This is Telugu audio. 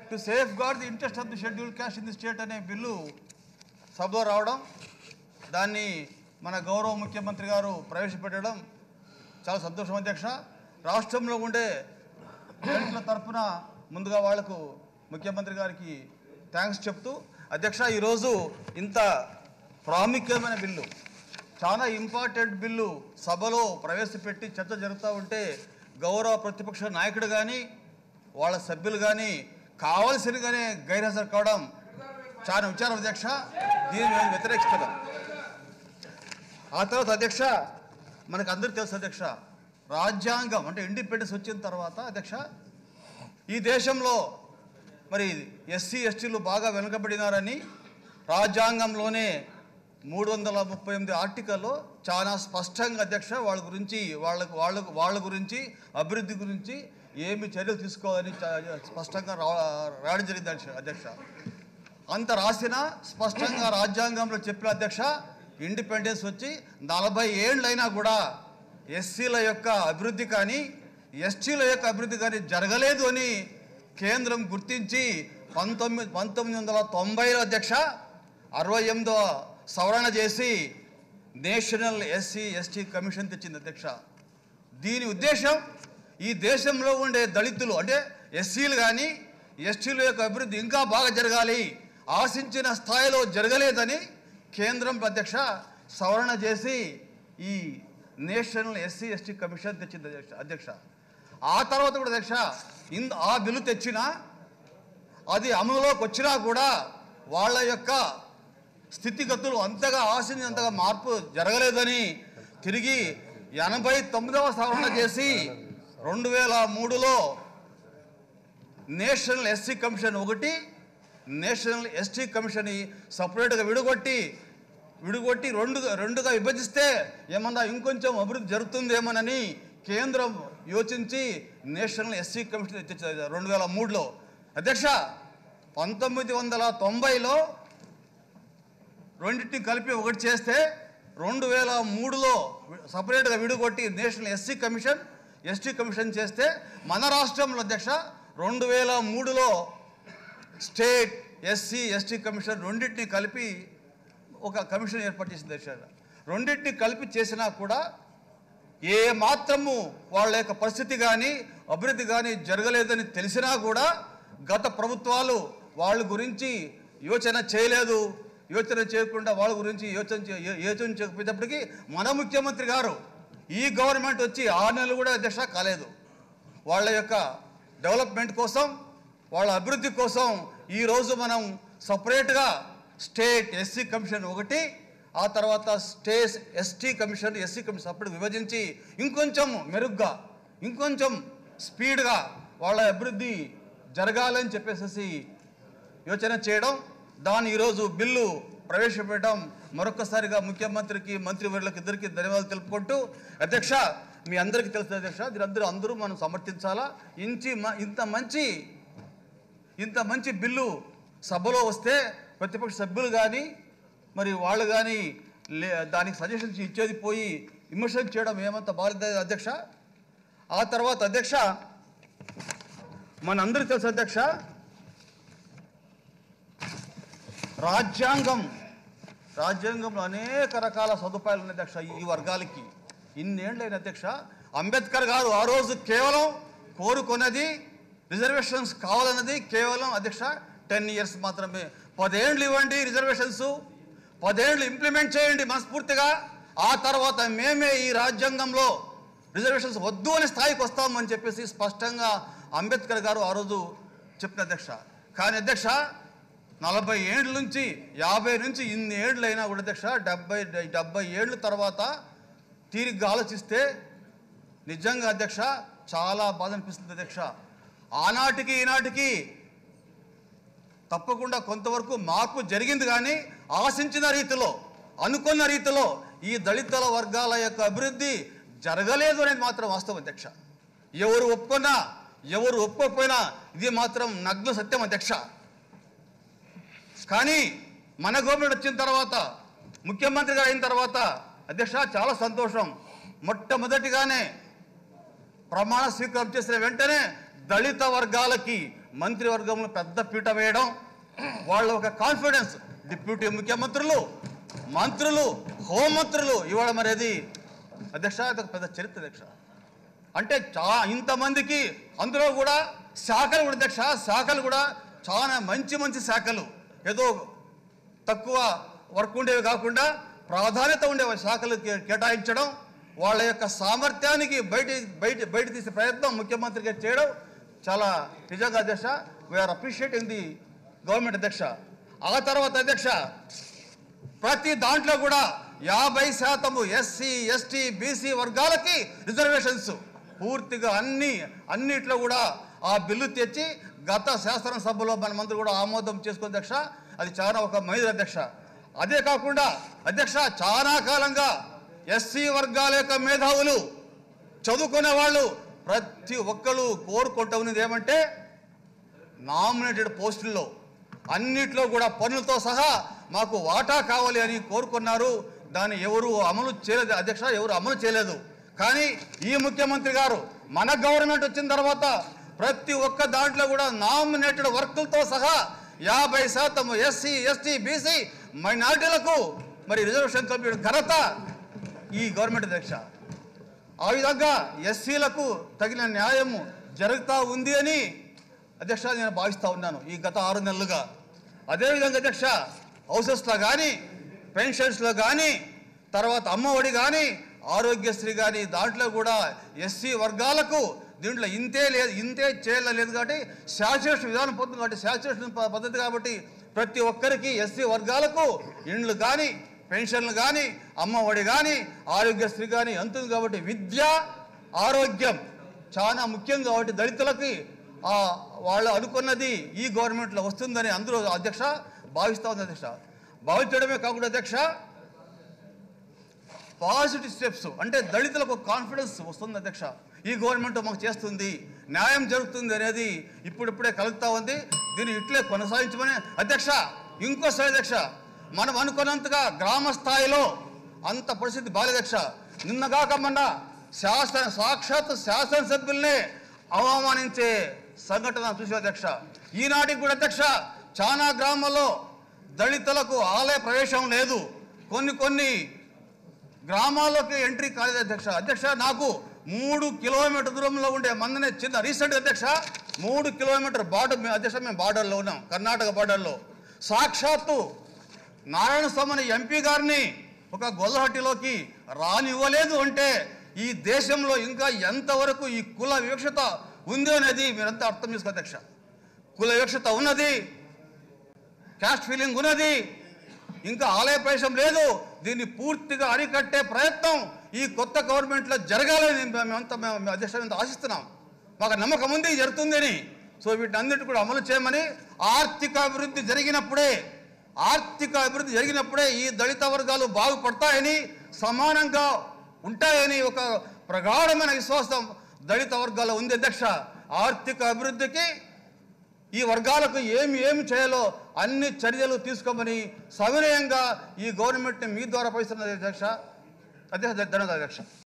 to safeguard the interest of the schedule caste in the state అనే బిల్లు సభలో రావడం దాన్ని మన గౌరవ ముఖ్యమంత్రి గారు ప్రవేశపెట్టడం చాలా సంతోషం అధ్యక్ష రాష్ట్రంలో ఉండే దళితుల తరఫున ముందుగా వాళ్లకు ముఖ్యమంత్రి గారికి థ్యాంక్స్ చెప్తూ అధ్యక్ష ఈరోజు ఇంత ప్రాముఖ్యమైన బిల్లు చాలా ఇంపార్టెంట్ బిల్లు సభలో ప్రవేశపెట్టి చర్చ జరుగుతూ ఉంటే గౌరవ ప్రతిపక్ష నాయకుడు కానీ వాళ్ళ సభ్యులు కానీ కావలసినగానే గైర్హాజరు కావడం చాలా విచారం అధ్యక్ష దీన్ని మేము వ్యతిరేకిస్తున్నాం ఆ తర్వాత అధ్యక్ష మనకు అందరికీ తెలుసు అధ్యక్ష రాజ్యాంగం అంటే ఇండిపెండెన్స్ వచ్చిన తర్వాత అధ్యక్ష ఈ దేశంలో మరి ఎస్సీ ఎస్టీలు బాగా వెనుకబడినారని రాజ్యాంగంలోనే మూడు వందల ముప్పై ఎనిమిది ఆర్టికల్లో చాలా స్పష్టంగా అధ్యక్ష వాళ్ళ గురించి వాళ్ళకు వాళ్ళకు వాళ్ళ గురించి అభివృద్ధి గురించి ఏమి చర్యలు తీసుకోవాలని చా- స్పష్టంగా రా రాయడం జరిగింది అధ్యక్ష- అధ్యక్ష అంత రాసిన స్పష్టంగా రాజ్యాంగంలో చెప్పిన అధ్యక్ష ఇండిపెండెన్స్ వచ్చి నలభై ఏళ్ళైనా కూడా ఎస్సీల యొక్క అభివృద్ధి కానీ ఎస్టీల యొక్క అభివృద్ధి కానీ జరగలేదు అని కేంద్రం గుర్తించి పంతొమ్మిది పంతొమ్మిది వందల తొంభైలో అధ్యక్ష అరవై ఎనిమిదో సవరణ చేసి నేషనల్ ఎస్సీ ఎస్టీ కమిషన్ తెచ్చింది అధ్యక్ష దీని ఉద్దేశం ఈ దేశంలో ఉండే దళితులు అంటే ఎస్సీలు కానీ ఎస్టీల యొక్క అభివృద్ధి ఇంకా బాగా జరగాలి ఆశించిన స్థాయిలో జరగలేదని కేంద్రం అధ్యక్ష సవరణ చేసి ఈ నేషనల్ ఎస్సీ ఎస్టీ కమిషన్ తెచ్చింది అధ్యక్ష అధ్యక్ష ఆ తర్వాత కూడా అధ్యక్ష ఇంద ఆ బిల్లు తెచ్చినా అది అమలులోకి వచ్చినా కూడా వాళ్ళ యొక్క స్థితిగతులు అంతగా ఆశించినంతగా మార్పు జరగలేదని తిరిగి ఎనభై తొమ్మిదవ సవరణ చేసి రెండు వేల మూడులో నేషనల్ ఎస్సీ కమిషన్ ఒకటి నేషనల్ ఎస్టీ కమిషన్ సపరేట్గా విడగొట్టి విడగొట్టి రెండు రెండుగా విభజిస్తే ఏమన్నా ఇంకొంచెం అభివృద్ధి జరుగుతుందేమోనని కేంద్రం యోచించి నేషనల్ ఎస్సీ కమిషన్ తెచ్చారు రెండు వేల మూడులో అధ్యక్ష పంతొమ్మిది వందల తొంభైలో రెండింటిని కలిపి ఒకటి చేస్తే రెండు వేల మూడులో సపరేట్గా విడుగొట్టి national SC commission ST commission చేస్తే మన రాష్ట్రంలో అధ్యక్ష రెండు వేల మూడులో స్టేట్ ఎస్సీ ఎస్టీ కమిషన్ రెండింటిని కలిపి ఒక కమిషన్ ఏర్పాటు చేసింది అధ్యక్ష రెండింటిని కలిపి చేసినా కూడా ఏ మాత్రము వాళ్ళ యొక్క పరిస్థితి కానీ అభివృద్ధి కానీ జరగలేదని తెలిసినా కూడా గత ప్రభుత్వాలు వాళ్ళ గురించి యోచన చేయలేదు యోచన చేయకుండా వాళ్ళ గురించి యోచన చే- యో- యోచన చేయకపోయేటప్పటికీ మన ముఖ్యమంత్రి గారు ఈ గవర్నమెంట్ వచ్చి ఆరు నెలలు కూడా అధ్యక్ష కాలేదు వాళ్ళ యొక్క డెవలప్మెంట్ కోసం వాళ్ళ అభివృద్ధి కోసం ఈరోజు మనం సపరేట్గా స్టేట్ ఎస్సీ కమిషన్ ఒకటి ఆ తర్వాత state ST commission SC commission separate విభజించి ఇంకొంచెం మెరుగ్గా ఇంకొంచెం స్పీడ్గా వాళ్ళ అభివృద్ధి జరగాలని చెప్పేసి యోచన చేయడం దాని ఈరోజు బిల్లు ప్రవేశపెట్టడం మరొకసారిగా ముఖ్యమంత్రికి మంత్రివర్యులకు ఇద్దరికి ధన్యవాదాలు తెలుపుకుంటూ అధ్యక్ష మీ అందరికీ తెలుసు అధ్యక్ష దీనందరూ అందరూ మనం సమర్థించాలా ఇంచి మ- ఇంత మంచి ఇంత మంచి బిల్లు సభలో వస్తే ప్రతిపక్ష సభ్యులు కానీ మరి వాళ్ళు కానీ లే దానికి సజెషన్స్ ఇచ్చేది పోయి విమర్శనం చేయడం ఏమంత బాధ్యత అధ్యక్ష ఆ తర్వాత అధ్యక్ష మనందరికీ తెలుసు అధ్యక్ష రాజ్యాంగం రాజ్యాంగంలో అనేక రకాల సదుపాయాలు ఉన్నాయి అధ్యక్ష ఈ వర్గాలకి ఇన్నేళ్ళైన అధ్యక్ష అంబేద్కర్ గారు ఆ రోజు కేవలం కోరుకున్నది రిజర్వేషన్స్ కావాలన్నది కేవలం అధ్యక్ష టెన్ ఇయర్స్ మాత్రమే పదేండ్లు ఇవ్వండి రిజర్వేషన్స్ పదేండ్లు ఇంప్లిమెంట్ చేయండి మనస్ఫూర్తిగా ఆ తర్వాత మేమే ఈ రాజ్యాంగంలో రిజర్వేషన్స్ వద్దు అనే స్థాయికి వస్తామని చెప్పేసి స్పష్టంగా అంబేద్కర్ గారు ఆ రోజు చెప్పిన అధ్యక్ష కానీ అధ్యక్ష నలభై ఏళ్ళ నుంచి యాభై నుంచి ఇన్ని ఏళ్ళు అయినా కూడా అధ్యక్ష డెబ్బై డెబ్బై ఏళ్ళ తర్వాత తీరిగ్గా ఆలోచిస్తే నిజంగా అధ్యక్ష చాలా బాధ అనిపిస్తుంది అధ్యక్ష ఆనాటికి ఈనాటికి తప్పకుండా కొంతవరకు మార్పు జరిగింది కానీ ఆశించిన రీతిలో అనుకున్న రీతిలో ఈ దళితుల వర్గాల యొక్క అభివృద్ధి జరగలేదు అనేది మాత్రం వాస్తవం అధ్యక్ష ఎవరు ఒప్పుకున్నా ఎవరు ఒప్పుకోకపోయినా ఇది మాత్రం నగ్న సత్యం అధ్యక్ష కానీ మన గవర్నమెంట్ వచ్చిన తర్వాత ముఖ్యమంత్రిగా అయిన తర్వాత అధ్యక్ష చాలా సంతోషం మొట్టమొదటిగానే ప్రమాణ స్వీకారం చేసిన వెంటనే దళిత వర్గాలకి మంత్రివర్గంలో పెద్ద పీట వేయడం వాళ్ళ ఒక కాన్ఫిడెన్స్ డిప్యూటీ ముఖ్యమంత్రులు మంత్రులు హోంమంత్రులు ఇవాళ మరి అది అధ్యక్ష అది ఒక పెద్ద చరిత్ర అధ్యక్ష అంటే చా ఇంతమందికి అందులో కూడా శాఖలు కూడా అధ్యక్ష శాఖలు కూడా చాలా మంచి మంచి శాఖలు ఏదో తక్కువ వర్క్ ఉండేవి కాకుండా ప్రాధాన్యత ఉండే శాఖలు కే- కేటాయించడం వాళ్ళ యొక్క సామర్థ్యానికి బయట బయట బయట తీసే ప్రయత్నం ముఖ్యమంత్రి గారు చేయడం చాలా నిజంగా అధ్యక్ష వీఆర్ అప్రిషియేటింగ్ ది గవర్నమెంట్ అధ్యక్ష ఆ తర్వాత అధ్యక్ష ప్రతి దాంట్లో కూడా యాభై శాతము ఎస్సీ ఎస్టీ బీసీ వర్గాలకి రిజర్వేషన్స్ పూర్తిగా అన్ని అన్నిట్లో కూడా ఆ బిల్లు తెచ్చి గత శాసనసభలో మన మంత్రి కూడా ఆమోదం చేసుకున్న అధ్యక్ష అది చాలా ఒక మైదు అధ్యక్ష అదే కాకుండా అధ్యక్ష చాలా కాలంగా ఎస్సీ వర్గాల యొక్క మేధావులు చదువుకునే వాళ్ళు ప్రతి ఒక్కరు కోరుకుంటూ ఉన్నది ఏమంటే నామినేటెడ్ పోస్టుల్లో అన్నిట్లో కూడా పనులతో సహా మాకు వాటా కావాలి అని కోరుకున్నారు దాన్ని ఎవరు అమలు చేయలేదు అధ్యక్ష ఎవరు అమలు చేయలేదు కానీ ఈ ముఖ్యమంత్రి గారు మన గవర్నమెంట్ వచ్చిన తర్వాత ప్రతి ఒక్క దాంట్లో కూడా నామినేటెడ్ వర్కులతో సహా యాభై శాతం ఎస్సీ ఎస్టీ బీసీ మైనారిటీలకు మరి రిజర్వేషన్ కల్పించడం ఘనత ఈ గవర్నమెంట్ అధ్యక్ష ఆ విధంగా ఎస్సీలకు తగిన న్యాయం జరుగుతూ ఉంది అని అధ్యక్ష నేను భావిస్తూ ఉన్నాను ఈ గత ఆరు నెలలుగా అదేవిధంగా అధ్యక్ష హౌసెస్లో కానీ పెన్షన్స్లో కానీ తర్వాత అమ్మఒడి కానీ ఆరోగ్యశ్రీ కానీ దాంట్లో కూడా ఎస్సీ వర్గాలకు దీంట్లో ఇంతే లేదు ఇంతే చేయలేదు కాబట్టి శాచురేషన్ విధానం పొందుతుంది కాబట్టి శాచురేషన్ ప- పద్ధతి కాబట్టి ప్రతి ఒక్కరికి ఎస్సీ వర్గాలకు ఇండ్లు కానీ పెన్షన్లు కానీ అమ్మఒడి కానీ ఆరోగ్యశ్రీ కానీ అంతుంది కాబట్టి విద్య ఆరోగ్యం చాలా ముఖ్యం కాబట్టి దళితులకి ఆ వాళ్ళు అనుకున్నది ఈ గవర్నమెంట్లో వస్తుందని అందరూ అధ్యక్ష భావిస్తూ ఉంది అధ్యక్ష భావించడమే కాకుండా అధ్యక్ష పాజిటివ్ స్టెప్స్ అంటే దళితులకు కాన్ఫిడెన్స్ వస్తుంది అధ్యక్ష ఈ గవర్నమెంట్ మాకు చేస్తుంది న్యాయం జరుగుతుంది అనేది ఇప్పుడిప్పుడే కలుగుతా ఉంది దీన్ని ఇట్లే కొనసాగించమని అధ్యక్ష ఇంకోసారి అధ్యక్ష మనం అనుకున్నంతగా గ్రామ స్థాయిలో అంత పరిస్థితి బాలేదు అధ్యక్ష నిన్నగాక మొన్న శాసన సాక్షాత్ శాసనసభ్యుల్నే అవమానించే సంఘటన చూసే అధ్యక్ష ఈనాటికి కూడా అధ్యక్ష చాలా గ్రామాల్లో దళితులకు ఆలయ ప్రవేశం లేదు కొన్ని కొన్ని గ్రామాల్లోకి ఎంట్రీ కాలేదు అధ్యక్ష అధ్యక్ష నాకు మూడు కిలోమీటర్ దూరంలో ఉండే మందనే చిన్న రీసెంట్ అధ్యక్ష మూడు కిలోమీటర్ బార్డర్ మేము అధ్యక్ష మేము బార్డర్లో ఉన్నాం కర్ణాటక బార్డర్లో సాక్షాత్తు నారాయణ స్వామి ఎంపీ గారిని ఒక గొల్లహట్టిలోకి రానివ్వలేదు అంటే ఈ దేశంలో ఇంకా ఎంతవరకు ఈ కుల వివక్షత ఉంది అనేది మీరంతా అర్థం చేసుకో అధ్యక్ష కుల వివక్షత ఉన్నది క్యాస్ట్ ఫీలింగ్ ఉన్నది ఇంకా ఆలయ ప్రవేశం లేదు దీన్ని పూర్తిగా అరికట్టే ప్రయత్నం ఈ కొత్త గవర్నమెంట్లో జరగాలని మేమంతా మేము అధ్యక్ష మేము ఆశిస్తున్నాం మాకు నమ్మకం ఉంది ఇది జరుగుతుందని సో వీటిని అన్నిటి కూడా అమలు చేయమని ఆర్థిక అభివృద్ధి జరిగినప్పుడే ఆర్థిక అభివృద్ధి జరిగినప్పుడే ఈ దళిత వర్గాలు బాగుపడతాయని సమానంగా ఉంటాయని ఒక ప్రగాఢమైన విశ్వాసం దళిత వర్గాల్లో ఉంది అధ్యక్ష ఆర్థిక అభివృద్ధికి ఈ వర్గాలకు ఏమి ఏమి చేయాలో అన్ని చర్యలు తీసుకోమని సవినయంగా ఈ గవర్నమెంట్ని మీ ద్వారా పైస్తున్నది అధ్యక్ష అధ్యక్ష ధన్యవాదాలు అధ్యక్ష